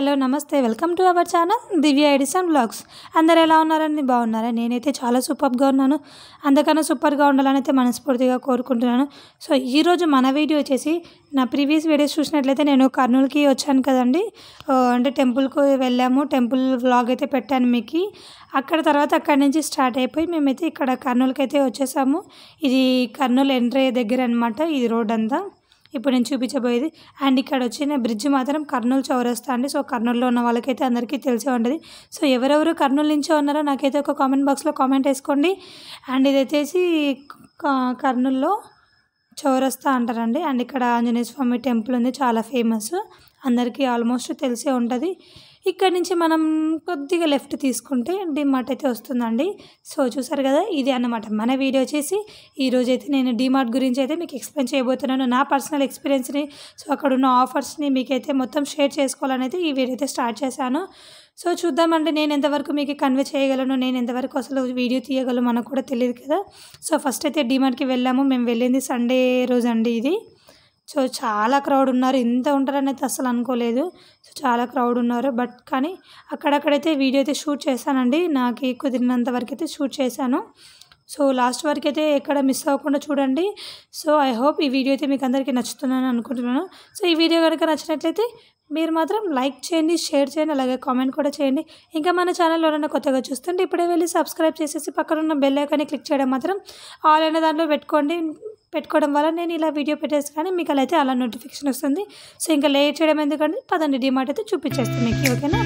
hello నమస్తే welcome to our channel Divya Edison blogs అందరు ఎలా ఉన్నారండి బాగున్నారా నేనైతే చాలా సూపర్గా ఉన్నాను అందుకన్నా సూపర్గా ఉండాలని అయితే మనస్ఫూర్తిగా కోరుకుంటున్నాను సో ఈరోజు మన వీడియో వచ్చేసి నా ప్రీవియస్ వీడియోస్ చూసినట్లయితే నేను కర్నూలుకి వచ్చాను కదండి ఆ, అంటే టెంపుల్కి వెళ్ళాము టెంపుల్ వ్లాగ్ అయితే పెట్టాను మీకు అక్కడ తర్వాత అక్కడి నుంచి స్టార్ట్ అయిపోయి మేమైతే ఇక్కడ కర్నూలుకి అయితే వచ్చేసాము ఇది కర్నూలు ఎంట్రీ దగ్గర అనమాట ఇది రోడ్ అంతా ఇప్పుడు నేను చూపించబోయేది అండ్ ఇక్కడ వచ్చిన బ్రిడ్జ్ మాత్రం కర్నూలు చౌరస్తా అండి సో కర్నూలులో ఉన్న వాళ్ళకైతే అందరికీ తెలిసే ఉంటుంది సో ఎవరెవరు కర్నూలు నుంచే ఉన్నారో నాకైతే ఒక కామెంట్ బాక్స్లో కామెంట్ వేసుకోండి అండ్ ఇది వచ్చేసి క- కర్నూలులో చౌరస్తా అంటారండి అండ్ ఇక్కడ ఆంజనేయ స్వామి టెంపుల్ ఉంది చాలా ఫేమస్ అందరికీ ఆల్మోస్ట్ తెలిసే ఉంటుంది ఇక్కడ నుంచి మనం కొద్దిగా లెఫ్ట్ తీసుకుంటే డిమార్ట్ అయితే వస్తుందండి సో చూసారు కదా ఇది అన్నమాట మన వీడియో వచ్చేసి ఈరోజు అయితే నేను డిమార్ట్ గురించి అయితే మీకు ఎక్స్ప్లెయిన్ చేయబోతున్నాను నా పర్సనల్ ఎక్స్పీరియన్స్ని సో అక్కడ ఉన్న ఆఫర్స్ని మీకైతే మొత్తం షేర్ చేసుకోవాలని అయితే ఈ వీడియో అయితే స్టార్ట్ చేశాను సో చూద్దామండి నేను ఎంతవరకు మీకు కన్వే చేయగలను నేను ఎంతవరకు అసలు వీడియో తీయగలను మనకు కూడా తెలియదు కదా సో ఫస్ట్ అయితే డిమార్ట్కి వెళ్ళాము మేము వెళ్ళింది సండే రోజు అండి ఇది సో చాలా క్రౌడ్ ఉన్నారు ఇంత ఉంటారని అయితే అసలు అనుకోలేదు సో చాలా క్రౌడ్ ఉన్నారు బట్ కానీ అక్కడక్కడైతే వీడియో అయితే షూట్ చేశానండి నాకు కుదిరినంత వరకు అయితే షూట్ చేశాను సో లాస్ట్ వరకు అయితే ఎక్కడ మిస్ అవ్వకుండా చూడండి సో ఐ హోప్ ఈ వీడియో అయితే మీకు అందరికీ నచ్చుతుందని అనుకుంటున్నాను సో ఈ వీడియో కనుక నచ్చినట్లయితే మీరు మాత్రం లైక్ చేయండి షేర్ చేయండి అలాగే కామెంట్ కూడా చేయండి ఇంకా మన ఛానల్లో ఎవరైనా కొత్తగా చూస్తుంటే ఇప్పుడే వెళ్ళి సబ్స్క్రైబ్ చేసేసి పక్కన ఉన్న బెల్ ఐకాన్ని క్లిక్ చేయడం మాత్రం ఆల్ అనే దాంట్లో పెట్టుకోండి పెట్టుకోవడం వల్ల నేను ఇలా వీడియో పెట్టేసి కానీ మీకు అలా అయితే అలా నోటిఫికేషన్ వస్తుంది సో ఇంకా లేట్ చేయడం ఎందుకంటే పదండి డిమార్ట్ అయితే చూపించేస్తాను మీకు ఓకేనా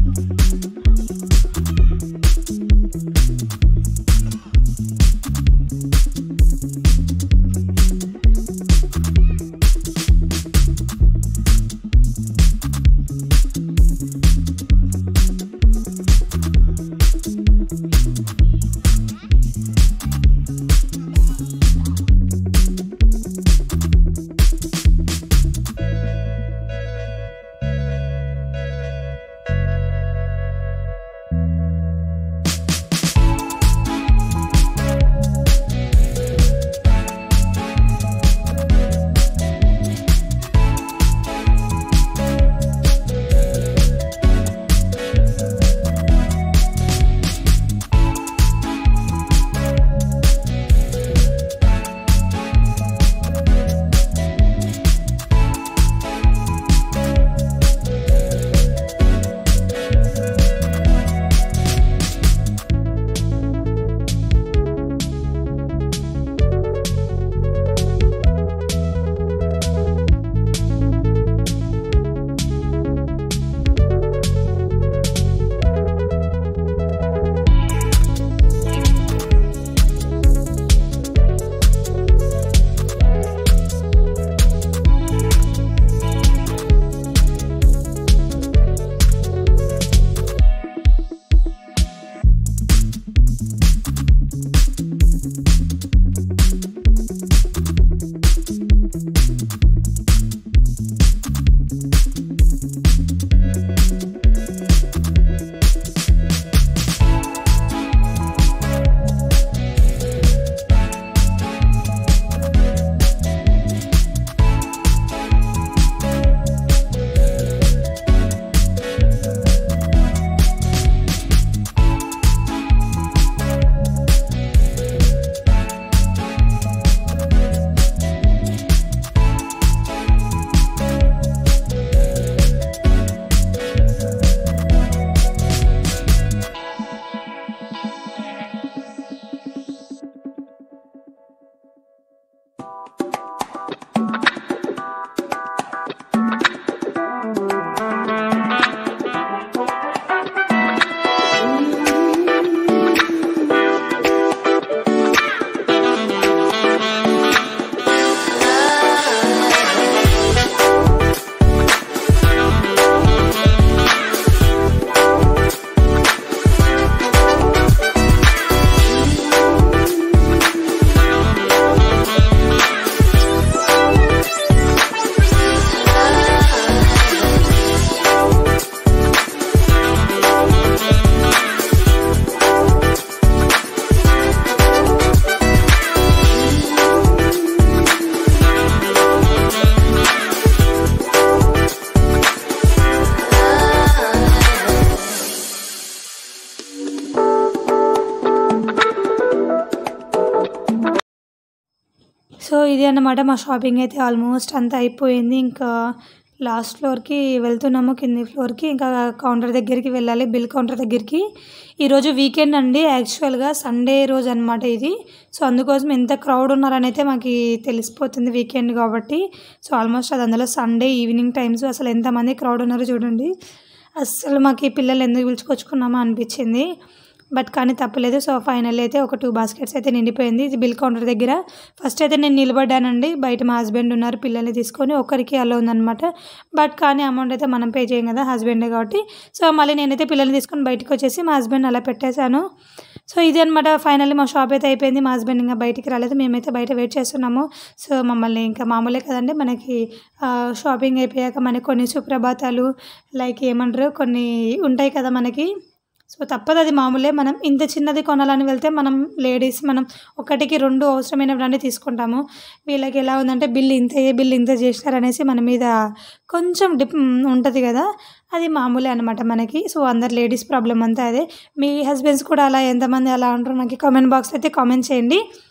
సో ఇది అన్నమాట మా షాపింగ్ అయితే ఆల్మోస్ట్ అంతా అయిపోయింది ఇంకా లాస్ట్ ఫ్లోర్కి వెళ్తున్నాము కింది ఫ్లోర్కి ఇంకా కౌంటర్ దగ్గరికి వెళ్ళాలి బిల్ కౌంటర్ దగ్గరికి ఈరోజు వీకెండ్ అండి యాక్చువల్గా సండే రోజు అనమాట ఇది సో అందుకోసం ఎంత క్రౌడ్ ఉన్నారని అయితే మాకు తెలిసిపోతుంది వీకెండ్ కాబట్టి సో ఆల్మోస్ట్ అది అందులో సండే ఈవినింగ్ టైమ్స్ అసలు ఎంతమంది క్రౌడ్ ఉన్నారో చూడండి అస్సలు మాకు ఈ పిల్లలు ఎందుకు పిలుచుకొచ్చుకున్నామో అనిపించింది బట్ కానీ తప్పలేదు సో ఫైనల్ అయితే ఒక టూ బాస్కెట్స్ అయితే నిండిపోయింది ఇది బిల్ కౌంటర్ దగ్గర ఫస్ట్ అయితే నేను నిలబడ్డానండి బయట మా హస్బెండ్ ఉన్నారు పిల్లల్ని తీసుకొని ఒకరికి అలా ఉందన్నమాట బట్ కానీ అమౌంట్ అయితే మనం పే చేయం కదా హస్బెండే కాబట్టి సో మళ్ళీ నేనైతే పిల్లల్ని తీసుకొని బయటకు వచ్చేసి మా హస్బెండ్ అలా పెట్టేశాను సో ఇది అనమాట ఫైనల్లీ మా షాప్ అయితే అయిపోయింది మా హస్బెండ్ ఇంకా బయటికి రాలేదు మేమైతే బయట వెయిట్ చేస్తున్నాము సో మమ్మల్ని ఇంకా మామూలే కదండి మనకి ఆ, షాపింగ్ అయిపోయాక మనకి కొన్ని సుప్రభాతాలు లైక్ ఏమంటారు కొన్ని ఉంటాయి కదా మనకి సో తప్పదు అది మామూలే మనం ఇంత చిన్నది కొనాలని వెళ్తే మనం లేడీస్ మనం ఒకటికి రెండు అవసరమైనవన్నీ తీసుకుంటాము వీళ్ళకి ఎలా ఉందంటే బిల్ ఇంత ఏ బిల్ ఇంత చేసినారనేసి మన మీద కొంచెం డిప్ ఉంటుంది కదా అది మామూలే అనమాట మనకి సో అందరు లేడీస్ ప్రాబ్లం అంతా అదే మీ హస్బెండ్స్ కూడా అలా ఎంతమంది అలా ఉంటారో నాకు కామెంట్ బాక్స్లో అయితే కామెంట్ చేయండి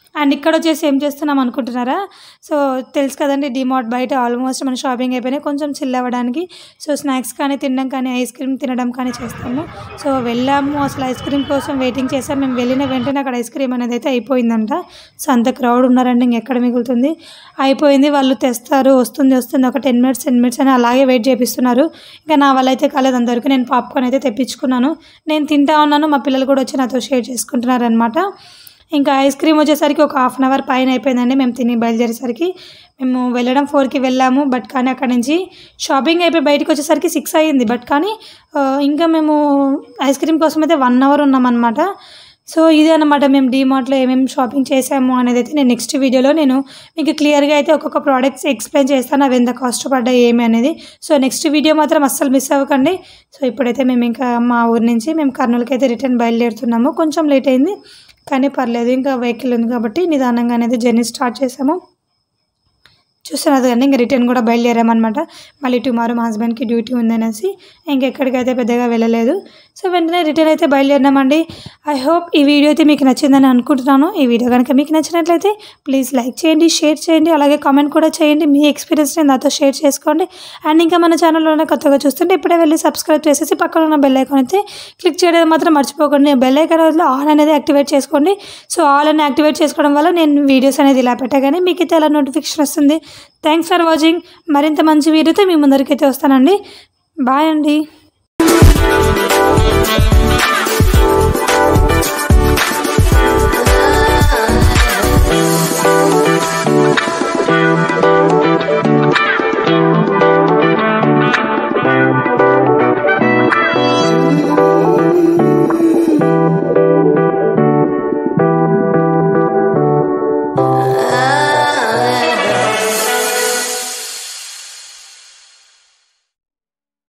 అండ్ ఇక్కడ వచ్చేసి ఏం చేస్తున్నాం అనుకుంటున్నారా సో తెలుసు కదండి డిమార్ట్ బయట ఆల్మోస్ట్ మన షాపింగ్ అయిపోయినాయి కొంచెం చిల్ అవ్వడానికి సో స్నాక్స్ కానీ తినడం కానీ ఐస్ క్రీమ్ తినడం కానీ చేస్తాము సో వెళ్ళాము అసలు ఐస్ క్రీమ్ కోసం వెయిటింగ్ చేసాం మేము వెళ్ళిన వెంటనే అక్కడ ఐస్ క్రీమ్ అనేది అయితే అయిపోయిందంట సో అంత క్రౌడ్ ఉన్నారండి ఇంకెక్కడ మిగులుతుంది అయిపోయింది వాళ్ళు తెస్తారు వస్తుంది వస్తుంది ఒక టెన్ మినిట్స్ టెన్ మినిట్స్ అని అలాగే వెయిట్ చేపిస్తున్నారు ఇంకా నా వల్ల అయితే కాలేదు అందరికీ నేను పాప్కార్న్ అయితే తెప్పించుకున్నాను నేను తింటా ఉన్నాను మా పిల్లలు కూడా వచ్చి నాతో షేర్ చేసుకుంటున్నారు అనమాట ఇంకా ఐస్ క్రీమ్ వచ్చేసరికి ఒక హాఫ్ అన్ అవర్ పైన అయిపోయిందండి మేము తిని బయలుదేరేసరికి మేము వెళ్ళడం ఫోర్కి వెళ్ళాము బట్ కానీ అక్కడ నుంచి షాపింగ్ అయిపోయి బయటకు వచ్చేసరికి సిక్స్ అయ్యింది బట్ కానీ ఆ, ఇంకా మేము ఐస్ క్రీమ్ కోసం అయితే వన్ అవర్ ఉన్నామన్నమాట సో ఇదే అనమాట మేము డీమార్ట్లో ఏమేమి షాపింగ్ చేసాము అనేది అయితే నేను నెక్స్ట్ వీడియోలో నేను మీకు క్లియర్గా అయితే ఒక్కొక్క ప్రోడక్ట్స్ ఎక్స్ప్లెయిన్ చేస్తాను అవి ఎంత కాస్ట్ పడ్డాయి ఏమి అనేది సో నెక్స్ట్ వీడియో మాత్రం అస్సలు మిస్ అవ్వకండి సో ఇప్పుడైతే మేము ఇంకా మా ఊరి నుంచి మేము కర్నూలుకి అయితే రిటర్న్ బయలుదేరుతున్నాము కొంచెం లేట్ అయింది కానీ పర్లేదు ఇంకా వెహికల్ ఉంది కాబట్టి నిదానంగా అనేది జర్నీ స్టార్ట్ చేసాము చూస్తున్నది కానీ ఇంకా రిటర్న్ కూడా బయలుదేరామన్నమాట మళ్ళీ టుమారో మా హస్బెండ్కి డ్యూటీ ఉందనేసి ఇంకెక్కడికైతే పెద్దగా వెళ్ళలేదు సో వెంటనే రిటర్న్ అయితే బయలుదేరినామండి ఐ హోప్ ఈ వీడియో అయితే మీకు నచ్చిందని అనుకుంటున్నాను ఈ వీడియో కనుక మీకు నచ్చినట్లయితే ప్లీజ్ లైక్ చేయండి షేర్ చేయండి అలాగే కామెంట్ కూడా చేయండి మీ ఎక్స్పీరియన్స్ని నాతో షేర్ చేసుకోండి అండ్ ఇంకా మన ఛానల్లోనే కొత్తగా చూస్తుంటే ఇప్పుడే వెళ్ళి సబ్స్క్రైబ్ చేసేసి పక్కన ఉన్న బెల్ ఐకాన్ అయితే క్లిక్ చేయడం మాత్రం మర్చిపోకండి బెల్ ఐకాన్ వల్ల ఆల్ అనేది యాక్టివేట్ చేసుకోండి సో ఆల్ అని యాక్టివేట్ చేసుకోవడం వల్ల నేను వీడియోస్ అనేది ఇలా పెట్టగానే మీకు అయితే అలా నోటిఫికేషన్ వస్తుంది థ్యాంక్స్ ఫర్ వాచింగ్ మరింత మంచి వీడియోతో మీ ముందరికైతే వస్తానండి బాయ్ అండి